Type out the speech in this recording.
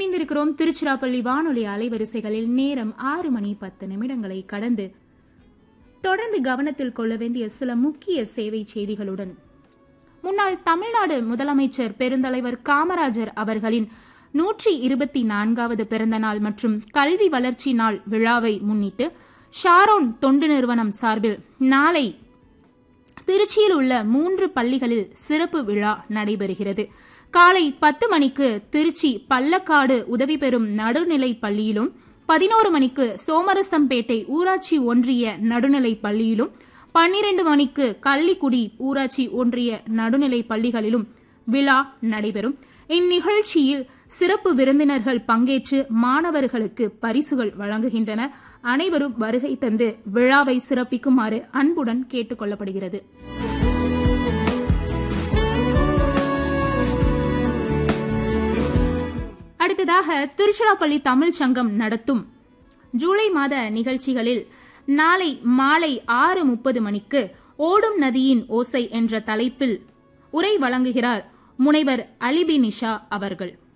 இணைந்திருக்கிறோம் திருச்சிராப்பள்ளி வானொலி அலைவரிசைகளில் நேரம் ஆறு மணி பத்து நிமிடங்களை கடந்து தொடர்ந்து கவனத்தில் கொள்ள வேண்டிய சில முக்கிய சேவை செய்திகளுடன் முன்னாள் தமிழ்நாடு முதலமைச்சர் பெருந்தலைவர் காமராஜர் அவர்களின் நூற்றி இருபத்தி நான்காவது பிறந்த நாள் மற்றும் கல்வி வளர்ச்சி நாள் விழாவை முன்னிட்டு ஷாரோன் தொண்டு நிறுவனம் சார்பில் நாளை திருச்சியில் உள்ள மூன்று பள்ளிகளில் சிறப்பு விழா நடைபெறுகிறது காலை பத்து மணிக்கு திருச்சி பள்ளக்காடு உதவி பெறும் நடுநிலை பள்ளியிலும் பதினோரு மணிக்கு சோமரசம்பேட்டை ஊராட்சி ஒன்றிய நடுநிலை பள்ளியிலும் பன்னிரண்டு மணிக்கு கள்ளிக்குடி ஊராட்சி ஒன்றிய நடுநிலை பள்ளிகளிலும் விழா நடைபெறும் இந்நிகழ்ச்சியில் சிறப்பு விருந்தினர்கள் பங்கேற்று மாணவர்களுக்கு பரிசுகள் வழங்குகின்றனர் அனைவரும் வருகை தந்து விழாவை சிறப்பிக்குமாறு அன்புடன் கேட்டுக் கொள்ளப்படுகிறது அடுத்ததாக திருச்சிராப்பள்ளி தமிழ் சங்கம் நடத்தும் ஜூலை மாத நிகழ்ச்சிகளில் நாளை மாலை ஆறு முப்பது மணிக்கு ஓடும் நதியின் ஓசை என்ற தலைப்பில் உரை வழங்குகிறார் முனைவர் அலிபி நிஷா அவர்கள்